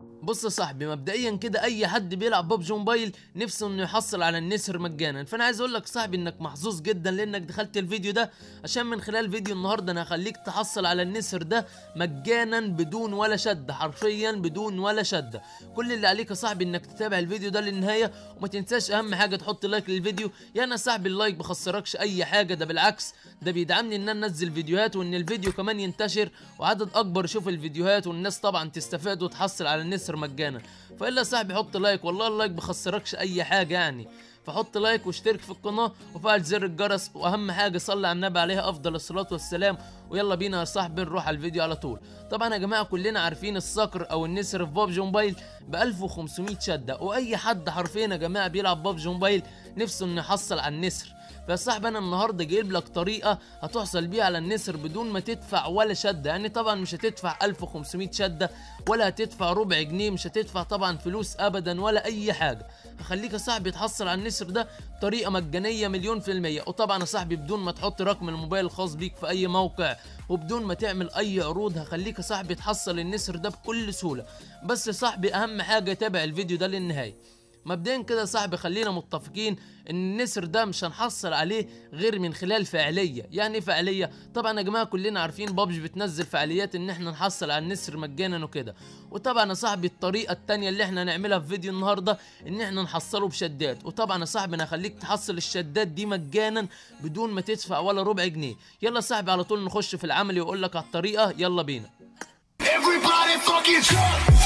بص يا صاحبي مبدئيا كده اي حد بيلعب ببجي موبايل نفسه انه يحصل على النسر مجانا فانا عايز اقول لك صاحبي انك محظوظ جدا لانك دخلت الفيديو ده عشان من خلال فيديو النهارده انا هخليك تحصل على النسر ده مجانا بدون ولا شده حرفيا بدون ولا شده كل اللي عليك يا صاحبي انك تتابع الفيديو ده للنهايه وما تنساش اهم حاجه تحط لايك للفيديو يعني يا صاحبي اللايك بخسركش اي حاجه ده بالعكس ده بيدعمني ان انا انزل فيديوهات وان الفيديو كمان ينتشر وعدد اكبر يشوف الفيديوهات والناس طبعا تستفاد وتحصل على النسر مجانا فالا يا صاحبي حط لايك والله اللايك بخسركش اي حاجه يعني فحط لايك واشترك في القناه وفعل زر الجرس واهم حاجه صلي على النبي عليه افضل الصلاه والسلام ويلا بينا يا صاحبي نروح على الفيديو على طول طبعا يا جماعه كلنا عارفين الصقر او النسر في بابجي موبايل ب 1500 شده واي حد حرفيا يا جماعه بيلعب بابجي موبايل نفسه انه يحصل على النسر فيا صاحبي انا النهارده جايب لك طريقه هتحصل بيها على النسر بدون ما تدفع ولا شده يعني طبعا مش هتدفع 1500 شده ولا هتدفع ربع جنيه مش هتدفع طبعا فلوس ابدا ولا اي حاجه هخليك يا صاحبي تحصل على النسر ده طريقه مجانيه مليون في الميه وطبعا يا صاحبي بدون ما تحط رقم الموبايل الخاص بيك في اي موقع وبدون ما تعمل اي عروض هخليك يا صاحبي تحصل النسر ده بكل سهوله بس يا صاحبي اهم حاجه تابع الفيديو ده للنهايه مبدئيا كده يا صاحبي خلينا متفقين ان النسر ده مش هنحصل عليه غير من خلال فعاليه يعني ايه فعاليه طبعا يا جماعه كلنا عارفين بابجي بتنزل فعاليات ان احنا نحصل على النسر مجانا وكده وطبعا يا صاحبي الطريقه التانية اللي احنا هنعملها في فيديو النهارده ان احنا نحصله بشدات وطبعا يا صاحبي انا هخليك تحصل الشدات دي مجانا بدون ما تدفع ولا ربع جنيه يلا يا صاحبي على طول نخش في العملي واقول لك على الطريقه يلا بينا Everybody fucking jump!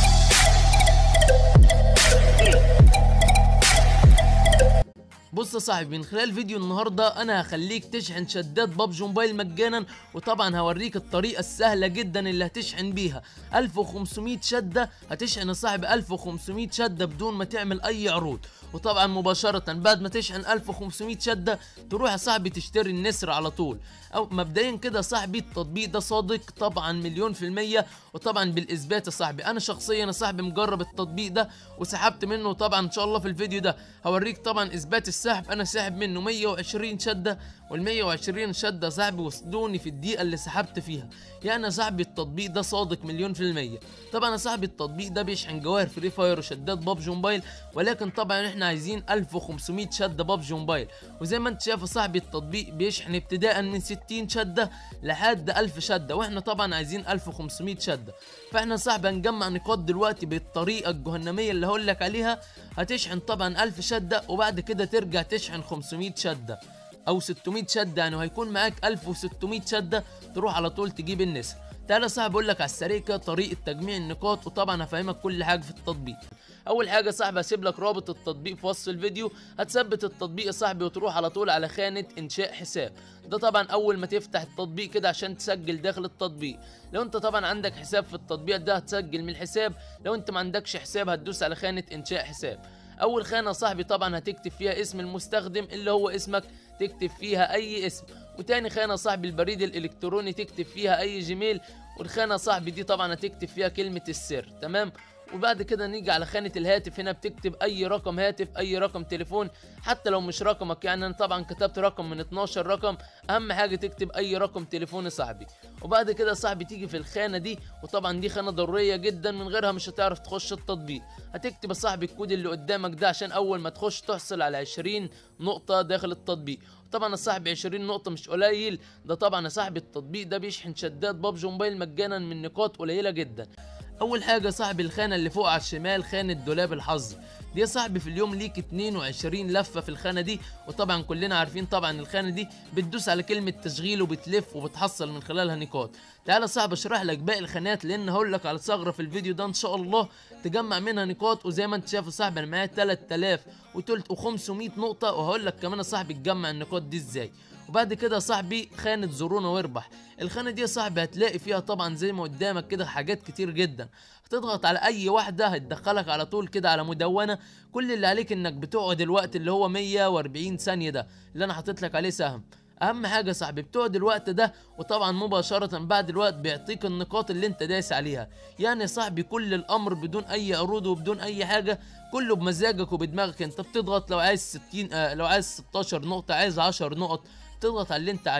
بص يا صاحبي من خلال فيديو النهارده انا هخليك تشحن شدات بابجي موبايل مجانا وطبعا هوريك الطريقه السهله جدا اللي هتشحن بيها 1500 شده هتشحن يا صاحبي 1500 شده بدون ما تعمل اي عروض وطبعا مباشره بعد ما تشحن 1500 شده تروح يا صاحبي تشتري النسر على طول او مبدئيا كده يا صاحبي التطبيق ده صادق طبعا مليون في الميه وطبعا بالاثبات يا صاحبي انا شخصيا يا صاحبي مجرب التطبيق ده وسحبت منه طبعا ان شاء الله في الفيديو ده هوريك طبعا اثبات السحب انا ساحب منه 120 شده وال 120 شده صاحبي وصلوني في الدقيقه اللي سحبت فيها يعني يا صاحبي التطبيق ده صادق مليون في الميه طبعا يا صاحبي التطبيق ده بيشحن جواهر فري فاير وشدات بابجي موبايل ولكن طبعا احنا عايزين 1500 شده بابجي موبايل وزي ما انت شايف يا صاحبي التطبيق بيشحن ابتداء من 60 شده لحد 1000 شده واحنا طبعا عايزين 1500 شده فاحنا يا صاحبي هنجمع نقاط دلوقتي بالطريقه الجهنميه اللي هقول لك عليها هتشحن طبعا 1000 شده وبعد كده ترجع تشحن 500 شده او 600 شده يعني وهيكون معاك 1600 شده تروح على طول تجيب النسر تعالى يا صاحبي اقول لك على السريع كده طريقه تجميع النقاط وطبعا هفهمك كل حاجه في التطبيق اول حاجه يا صاحبي هسيب لك رابط التطبيق في وصف الفيديو هتثبت التطبيق يا صاحبي وتروح على طول على خانه انشاء حساب ده طبعا اول ما تفتح التطبيق كده عشان تسجل داخل التطبيق لو انت طبعا عندك حساب في التطبيق ده هتسجل من الحساب لو انت ما عندكش حساب هتدوس على خانه انشاء حساب اول خانه صاحبي طبعا هتكتب فيها اسم المستخدم اللي هو اسمك تكتب فيها اي اسم وتاني خانه صاحبي البريد الالكتروني تكتب فيها اي جيميل والخانه صاحبي دي طبعا هتكتب فيها كلمه السر تمام وبعد كده نيجي على خانة الهاتف هنا بتكتب أي رقم هاتف أي رقم تليفون حتى لو مش رقمك يعني أنا طبعا كتبت رقم من 12 رقم أهم حاجة تكتب أي رقم تليفون يا صاحبي وبعد كده يا صاحبي تيجي في الخانة دي وطبعا دي خانة ضرورية جدا من غيرها مش هتعرف تخش التطبيق هتكتب يا صاحبي الكود اللي قدامك ده عشان أول ما تخش تحصل على 20 نقطة داخل التطبيق طبعا يا صاحبي 20 نقطة مش قليل ده طبعا يا صاحبي التطبيق ده بيشحن شدات بابجي موبايل مجانا من نقاط قليلة جدا اول حاجه صاحبي الخانه اللي فوق على الشمال خانه دولاب الحظ دي يا صاحبي في اليوم ليك 22 لفه في الخانه دي وطبعا كلنا عارفين طبعا الخانه دي بتدوس على كلمه تشغيل وبتلف وبتحصل من خلالها نقاط تعالى يا صاحبي اشرح لك باقي الخانات لان هقول لك على ثغره في الفيديو ده ان شاء الله تجمع منها نقاط وزي ما انت شايف يا صاحبي انا معايا 3000 وتلت و500 نقطه وهقول لك كمان يا صاحبي تجمع النقاط دي ازاي وبعد كده يا صاحبي خانة زورونا واربح الخانة دي يا صاحبي هتلاقي فيها طبعا زي ما قدامك كده حاجات كتير جدا هتضغط على اي واحدة هتدخلك على طول كده على مدونة كل اللي عليك انك بتقعد الوقت اللي هو 140 ثانية ده اللي انا حاطط لك عليه سهم اهم حاجه يا صاحبي بتقعد الوقت ده وطبعا مباشره بعد الوقت بيعطيك النقاط اللي انت دايس عليها يعني يا صاحبي كل الامر بدون اي عروض وبدون اي حاجه كله بمزاجك وبدماغك انت بتضغط لو عايز 60 آه لو عايز 16 نقطه عايز 10 نقط تضغط على اللي انت عايزه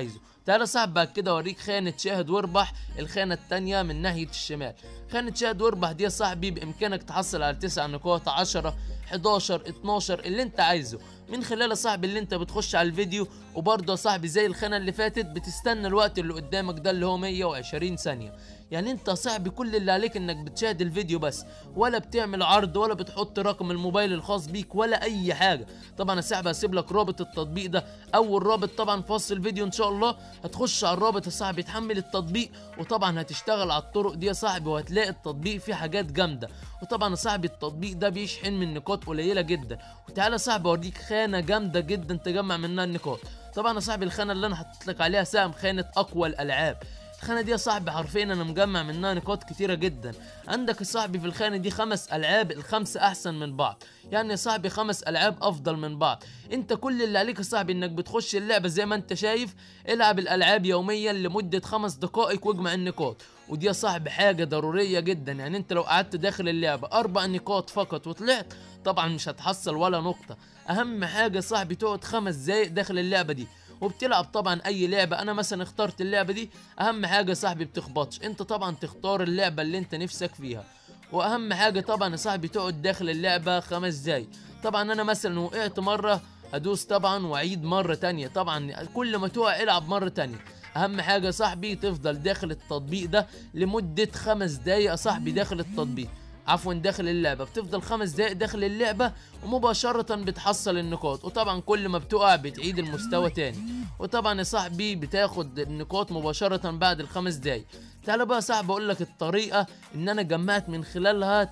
تعالى يا صاحبي بعد كده اوريك خانه شاهد واربح الخانه التانية من ناحيه الشمال خانه شاهد واربح دي يا صاحبي بامكانك تحصل على 9 نقاط 10 11 12 اللي انت عايزه من خلال يا صاحبي اللي انت بتخش على الفيديو وبرضه يا صاحبي زي الخانه اللي فاتت بتستنى الوقت اللي قدامك ده اللي هو 120 ثانيه يعني انت يا صاحبي كل اللي عليك انك بتشاهد الفيديو بس ولا بتعمل عرض ولا بتحط رقم الموبايل الخاص بيك ولا اي حاجه طبعا يا صاحبي هسيب لك رابط التطبيق ده اول رابط طبعا في وصف الفيديو ان شاء الله هتخش على الرابط يا صاحبي تحمل التطبيق وطبعا هتشتغل على الطرق دي يا صاحبي وهتلاقي التطبيق فيه حاجات جامده وطبعا يا صاحبي التطبيق ده بيشحن من نقاط قليله جدا وتعالى يا صاحبي اوريك خانه جامده جدا تجمع منها النقاط طبعا يا صاحبي الخانه اللي انا حطيت لك عليها سهم خانه اقوى الالعاب الخانه دي يا صاحبي حرفيا انا مجمع منها نقاط كتيره جدا عندك يا صاحبي في الخانه دي خمس العاب الخمسه احسن من بعض يعني يا صاحبي خمس العاب افضل من بعض انت كل اللي عليك يا صاحبي انك بتخش اللعبه زي ما انت شايف العب الالعاب يوميا لمده خمس دقائق واجمع النقاط ودي يا صاحبي حاجه ضروريه جدا يعني انت لو قعدت داخل اللعبه اربع نقاط فقط وطلعت طبعا مش هتحصل ولا نقطه اهم حاجه يا صاحبي تقعد خمس دقايق داخل اللعبه دي وبتلعب طبعا اي لعبه انا مثلا اخترت اللعبه دي اهم حاجه يا صاحبي بتخبطش انت طبعا تختار اللعبه اللي انت نفسك فيها واهم حاجه طبعا يا صاحبي تقعد داخل اللعبه خمس دقايق طبعا انا مثلا وقعت مره هدوس طبعا واعيد مره تانية طبعا كل ما تقع العب مره تانية اهم حاجه يا صاحبي تفضل داخل التطبيق ده لمده خمس دقايق يا صاحبي داخل التطبيق عفوا داخل اللعبة بتفضل خمس دقايق داخل اللعبة ومباشرة بتحصل النقاط وطبعا كل ما بتقع بتعيد المستوى تاني وطبعا يا صاحبي بتاخد النقاط مباشرة بعد الخمس دقايق تعالى بقى يا صاحبي اقول لك الطريقة ان انا جمعت من خلالها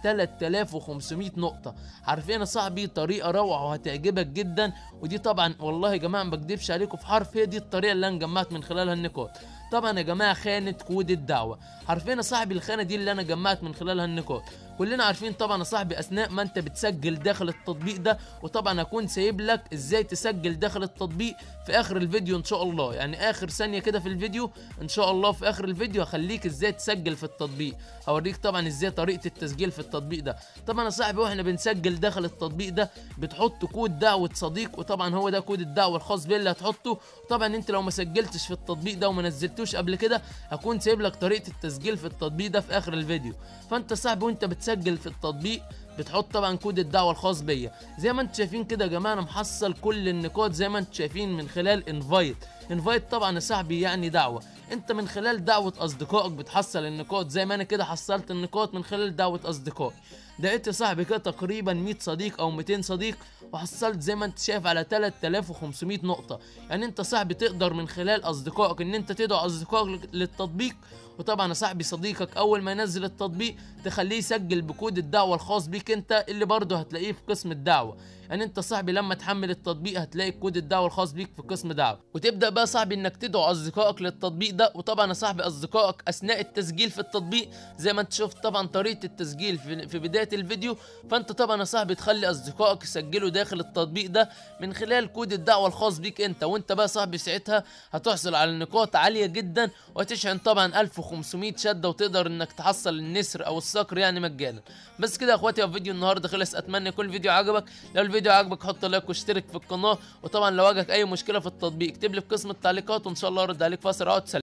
3500 نقطة حرفيا يا صاحبي طريقة روعة وهتعجبك جدا ودي طبعا والله يا جماعة ما بكدبش عليكم في حرف هي دي الطريقة اللي انا جمعت من خلالها النقاط طبعا يا جماعة خانة كود الدعوة حرفيا يا صاحبي الخانة دي اللي انا جمعت من خلالها النقاط كلنا عارفين طبعا يا صاحبي اثناء ما انت بتسجل داخل التطبيق ده وطبعا هكون سايب لك ازاي تسجل داخل التطبيق في اخر الفيديو ان شاء الله يعني اخر ثانيه كده في الفيديو ان شاء الله في اخر الفيديو هخليك ازاي تسجل في التطبيق هوريك طبعا ازاي طريقه التسجيل في التطبيق ده طبعا يا صاحبي واحنا بنسجل داخل التطبيق ده بتحط كود دعوه صديق وطبعا هو ده كود الدعوه الخاص بيه اللي هتحطه طبعا انت لو ما سجلتش في التطبيق ده وما نزلتوش قبل كده هكون سايب لك طريقه التسجيل في التطبيق ده في اخر الفيديو فانت يا صاحبي وانت بتسجل في التطبيق بتحط طبعا كود الدعوه الخاص بيا زي ما انتم شايفين كده يا جماعه انا محصل كل النقاط زي ما انتم شايفين من خلال انفايت انفايت طبعا يا صاحبي يعني دعوه انت من خلال دعوه اصدقائك بتحصل النقاط زي ما انا كده حصلت النقاط من خلال دعوه اصدقائي دعيت يا صاحبي كده تقريبا 100 صديق او 200 صديق وحصلت زي ما انت شايف على 3500 نقطة يعني انت صاحبي تقدر من خلال اصدقائك ان انت تدعو اصدقائك للتطبيق وطبعا يا صاحبي صديقك اول ما ينزل التطبيق تخليه يسجل بكود الدعوة الخاص بيك انت اللي برضه هتلاقيه في قسم الدعوة يعني انت صاحبي لما تحمل التطبيق هتلاقي كود الدعوة الخاص بيك في قسم دعوة وتبدأ بقى صاحبي انك تدعو اصدقائك للتطبيق ده وطبعا يا صاحبي اصدقائك اثناء التسجيل في التطبيق زي ما انت شفت طبعا طريقة التسجيل في, في بداية الفيديو فانت طبعا يا صاحبي تخلي اصدقائك يسجلوا داخل التطبيق ده من خلال كود الدعوة الخاص بيك انت وانت بقى صاحبي ساعتها هتحصل على نقاط عالية جدا وهتشحن طبعا 1500 شدة وتقدر انك تحصل النسر او الصقر يعني مجانا بس كده يا اخواتي فيديو النهارده خلص اتمنى يكون الفيديو عجبك لو الفيديو عجبك حط لايك واشترك في القناه وطبعا لو واجهك اي مشكله في التطبيق اكتب لي في قسم التعليقات وان شاء الله ارد عليك في اسرع وقت سلام